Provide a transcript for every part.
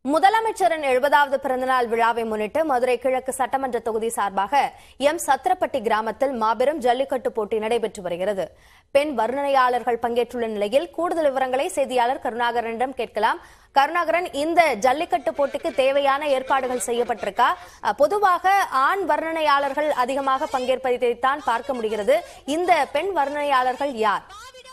முதலமைச்சரின் எழுபதாவது பிறந்தநாள் விழாவை முன்னிட்டு மதுரை கிழக்கு சட்டமன்ற தொகுதி சார்பாக எம் சத்திரப்பட்டி கிராமத்தில் மாபெரும் ஜல்லிக்கட்டு போட்டி நடைபெற்று வருகிறது பெண் வர்ணனையாளர்கள் பங்கேற்றுள்ள நிலையில் கூடுதல் விவரங்களை செய்தியாளர் கருணாகரனிடம் கேட்கலாம் கருணாகரன் இந்த ஜல்லிக்கட்டு போட்டிக்கு தேவையான ஏற்பாடுகள் செய்யப்பட்டிருக்கா அஹ், பொதுவாக ஆண் வர்ணனையாளர்கள் அதிகமாக பங்கேற்பதைத்தான் பார்க்க முடிகிறது இந்த பெண் வர்ணனையாளர்கள் யார்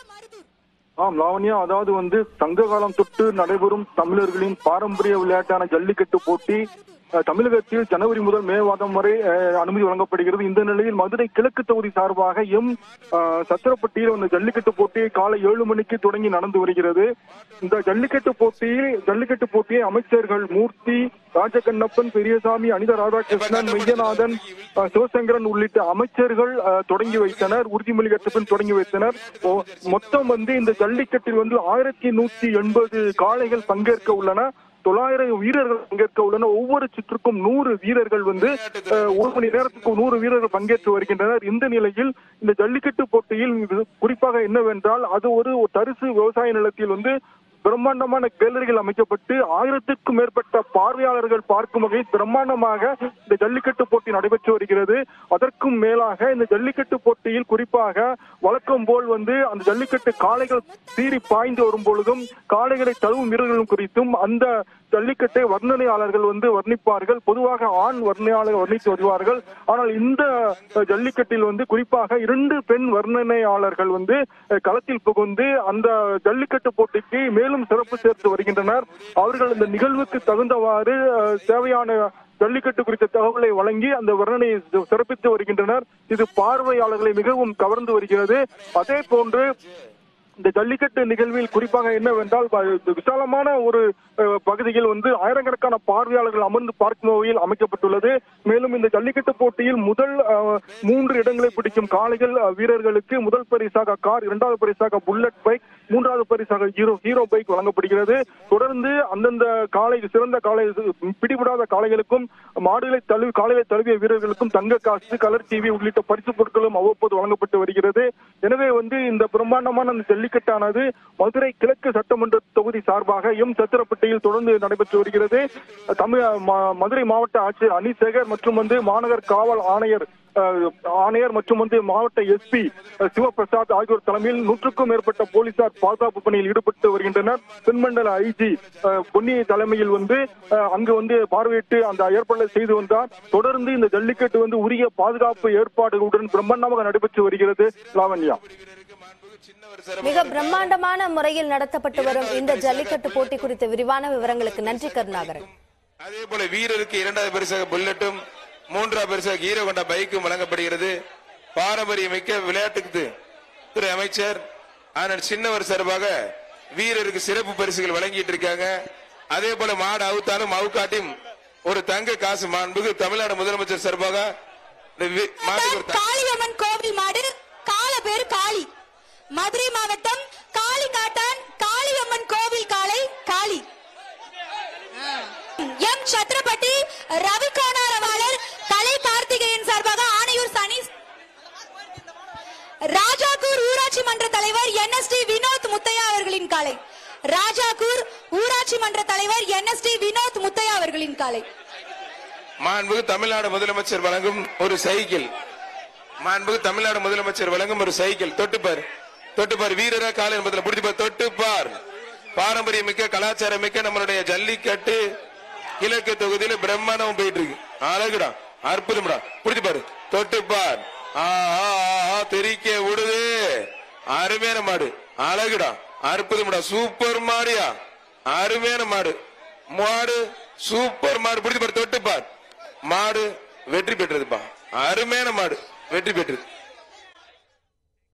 ஆம் லாவண்யா அதாவது வந்து சங்க காலம் தொட்டு நடைபெறும் தமிழர்களின் பாரம்பரிய விளையாட்டான ஜல்லிக்கட்டு போட்டி அஹ், தமிழகத்தில் ஜனவரி முதல் மே மாதம் வரை அஹ், அனுமதி வழங்கப்படுகிறது இந்த நிலையில் மதுரை கிழக்கு தொகுதி சார்பாக எம் அஹ், சத்திரப்பட்டியில் இந்த ஜல்லிக்கட்டு போட்டி காலை ஏழு மணிக்கு தொடங்கி நடந்து வருகிறது இந்த ஜல்லிக்கட்டு போட்டியில் ஜல்லிக்கட்டு போட்டியை அமைச்சர்கள் மூர்த்தி ராஜகண்ணப்பன் பெரியசாமி அனிதா ராதாகிருஷ்ணன் மெய்யநாதன் அஹ், சிவசங்கரன் உள்ளிட்ட அமைச்சர்கள் அஹ், தொடங்கி வைத்தனர் உறுதிமொழி ஏற்ற பின் தொடங்கி வைத்தனர் ஓ- மொத்தம் வந்து இந்த ஜல்லிக்கட்டில் வந்து ஆயிரத்தி நூத்தி எண்பது காளைகள் பங்கேற்க உள்ளன தொள்ளாயிரம் வீரர்கள் பங்கேற்க உள்ளன ஒவ்வொரு சுற்றுக்கும் நூறு வீரர்கள் வந்து அஹ், ஒரு மணி நேரத்துக்கு நூறு வீரர்கள் பங்கேற்று வருகின்றனர் இந்த நிலையில் இந்த ஜல்லிக்கட்டு போட்டியில் இது குறிப்பாக என்னவென்றால் அது ஒரு தரிசு விவசாய நிலத்தில் வந்து பிரம்மாண்டமான கேலரிகள் அமைக்கப்பட்டு ஆயிரத்துக்கும் மேற்பட்ட பார்வையாளர்கள் பார்க்கும் வகையில் பிரம்மாண்டமாக இந்த ஜல்லிக்கட்டு போட்டி நடைபெற்று வருகிறது அதற்கும் மேலாக இந்த ஜல்லிக்கட்டு போட்டியில் குறிப்பாக வழக்கம் போல் வந்து அந்த ஜல்லிக்கட்டு காளைகள் சீறி பாய்ந்து வரும் பொழுதும் காளைகளை தழுவும் வீரர்களும் குறித்தும் அந்த ஜல்லிக்கட்டை வர்ணனையாளர்கள் வந்து வர்ணிப்பார்கள் பொதுவாக ஆண் வர்ணனையாளர்கள் வர்ணித்து வருவார்கள் ஆனால் இந்த அஹ், ஜல்லிக்கட்டில் வந்து குறிப்பாக இரண்டு பெண் வர்ணனையாளர்கள் வந்து அஹ், களத்தில் புகுந்து அந்த ஜல்லிக்கட்டு போட்டிக்கு மேலும் சிறப்பு சேர்த்து வருகின்றனர் அவர்கள் இந்த நிகழ்வுக்கு தகுந்தவாறு அஹ், தேவையான ஜல்லிக்கட்டு குறித்த தகவலை வழங்கி அந்த வர்ணனையை சிறப்பித்து வருகின்றனர் இது பார்வையாளர்களை மிகவும் கவர்ந்து வருகிறது அதே போன்று இந்த ஜல்லிக்கட்டு நிகழ்வில் குறிப்பாக என்னவென்றால் ப- விசாலமான ஒரு அஹ், பகுதியில் வந்து ஆயிரக்கணக்கான பார்வையாளர்கள் அமர்ந்து பார்க்கும் வகையில் அமைக்கப்பட்டுள்ளது மேலும் இந்த ஜல்லிக்கட்டு போட்டியில் முதல் அஹ், மூன்று இடங்களை பிடிக்கும் காளைகள் அஹ், வீரர்களுக்கு முதல் பரிசாக கார் இரண்டாவது பரிசாக புல்லட் பைக் மூன்றாவது பரிசாக ஹீரோ ஹீரோ பைக் வழங்கப்படுகிறது தொடர்ந்து அந்தந்த காளை சிறந்த காளை பிடிபடாத காளைகளுக்கும் மாடுகளை தழுவி காளைகளை தழுவிய வீரர்களுக்கும் தங்க காசு கலர் டிவி உள்ளிட்ட பரிசு பொருட்களும் அவ்வப்போது வழங்கப்பட்டு வருகிறது எனவே வந்து இந்த பிரம்மாண்டமான அந்த ஜல்லிக்கட்டானது மதுரை கிழக்கு சட்டமன்ற தொகுதி சார்பாக எம் சத்திரப்பட்டியில் தொடர்ந்து நடைபெற்று வருகிறது தமிழ் ம- மதுரை மாவட்ட ஆட்சியர் அனிசேகர் மற்றும் வந்து மாநகர் காவல் ஆணையர் அஹ், ஆணையர் மற்றும் வந்து மாவட்ட எஸ்பி சிவபிரசாத் ஆகியோர் தலைமையில் நூற்றுக்கும் மேற்பட்ட போலீசார் பாதுகாப்பு பணியில் ஈடுபட்டு வருகின்றனர் தென்மண்டல ஐஜி பொன்னி தலைமையில் வந்து அஹ், அங்கு வந்து பார்வையிட்டு அந்த ஏற்பாடுகளை செய்து வந்தார் தொடர்ந்து இந்த ஜல்லிக்கட்டு வந்து உரிய பாதுகாப்பு ஏற்பாடுகளுடன் பிரம்மாண்டமாக நடைபெற்று வருகிறது லாவண்யா மிக பிரம்மாண்டமான முறையில் நடத்தப்பட்டு வரும் இந்த ஜல்லிக்கட்டு போட்டி குறித்த விரிவான விவரங்களுக்கு நன்றி கருணாகரன் அதே போல வீரருக்கு இரண்டாவது பரிசாக புல்லட்டும் மூன்றாவது பரிசாக ஹீரோ கொண்ட பைக்கும் வழங்கப்படுகிறது பாரம்பரியமிக்க விளையாட்டுக்கு துறை அமைச்சர் ஆனால் சின்னவர் சார்பாக வீரருக்கு சிறப்பு பரிசுகள் வழங்கிட்டு இருக்காங்க அதே போல மாடு அவுத்தாலும் அவுக்காட்டியும் ஒரு தங்க காசு மாண்புக்கு தமிழ்நாடு முதலமைச்சர் சார்பாக இந்த வி- மாட்டுக்கு ஒரு தங்க- காளியம்மன் கோவில் மாடு கால பேரு காளி மதுரை மாவட்டம் காளி காட்டான் காளியம்மன் கோவில் காளை காளி எம் சத்ரபதி ரவி கோணாரவாளர் கலை கார்த்திகேயன் சார்பாக ஆணையூர் சனி ராஜாக்கூர் ஊராட்சி மன்ற தலைவர் என்எஸ்டி வினோத் முத்தையா அவர்களின் காலை ராஜாக்கூர் ஊராட்சி மன்ற தலைவர் என்எஸ்டி வினோத் முத்தையா அவர்களின் காலை மாண்புக்கு தமிழ்நாடு முதலமைச்சர் வழங்கும் ஒரு சைக்கிள் மாண்புக்கு தமிழ்நாடு முதலமைச்சர் வழங்கும் ஒரு சைக்கிள் தொட்டுப்பார் தொட்டுப்பார் வீரரா கால என்பதில் பிடிச்சிப்பார் தொட்டுப்பார் பாரம்பரிய மிக்க கலாச்சாரம் மிக்க நம்மளுடைய ஜல்லிக்கட்டு கிழக்கு தொகுதியில பிரம்மாண்டம் போயிட்டு இருக்கு அழகுடா அற்புதம்டா பிடிச்சு பாரு தொட்டுப்பார் ஆ, ஆ, ஆ, ஆ, தெறிக்க விடுது அருமையான மாடு அழகுடா அற்புதம்டா சூப்பர் மாடியா அருமையான மாடு மாடு சூப்பர் மாடு பிடிச்சு பாரு தொட்டுப்பார் மாடு வெற்றி பெற்றதுப்பா அருமையான மாடு வெற்றி பெற்றது